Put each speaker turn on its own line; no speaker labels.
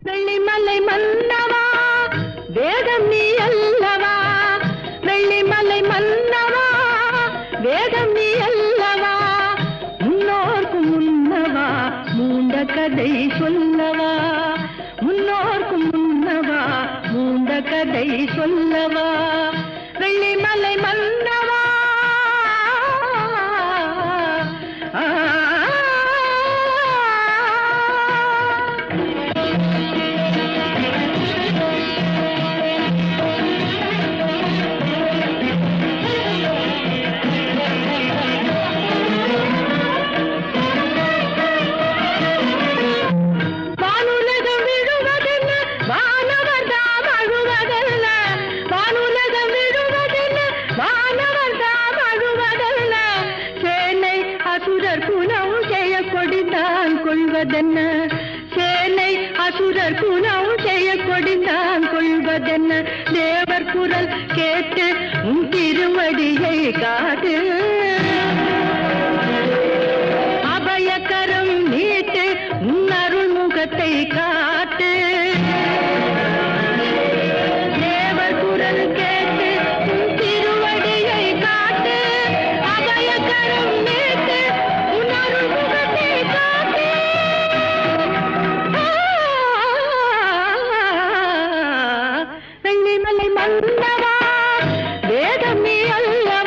வெள்ளிமலை மன்னவா வேதம் நீ அல்லவா வெள்ளிமலை மன்னவா வேதம் நீ அல்லவா முன்னோர்க்கு முன்னவா மூண்ட கதை சொல்லவா முன்னோர்க்கு முன்னவா மூண்ட கதை சொல்லவா வெள்ளிமலை மன்னவா ஆ வானுலகம் விழுவதென்ன வானவர் தாம் அழுவதல்ல வானுலகம் விழுவதென்ன வானவர் தாம் அழுவதல்ல சேனை அசுரர் குணம் செய்ய கொடிந்தான் கொள்வதென்ன சேனை அசுரர் குணம் செய்ய கொடிந்தான் கொள்வதென்ன தேவர் குரல் கேட்டு உன் திருவடியை காது அபயக்கரம் நீட்டு உன் அருள் முகத்தை காட்டு தேவர் குரல் கேட்டு உன் திருவடியை காட்டு அபயக்கரம் நீட்டு உன் அருள் முகத்தை காட்டு வெள்ளிமலை மன்னவா வேதம் நீ அல்லவா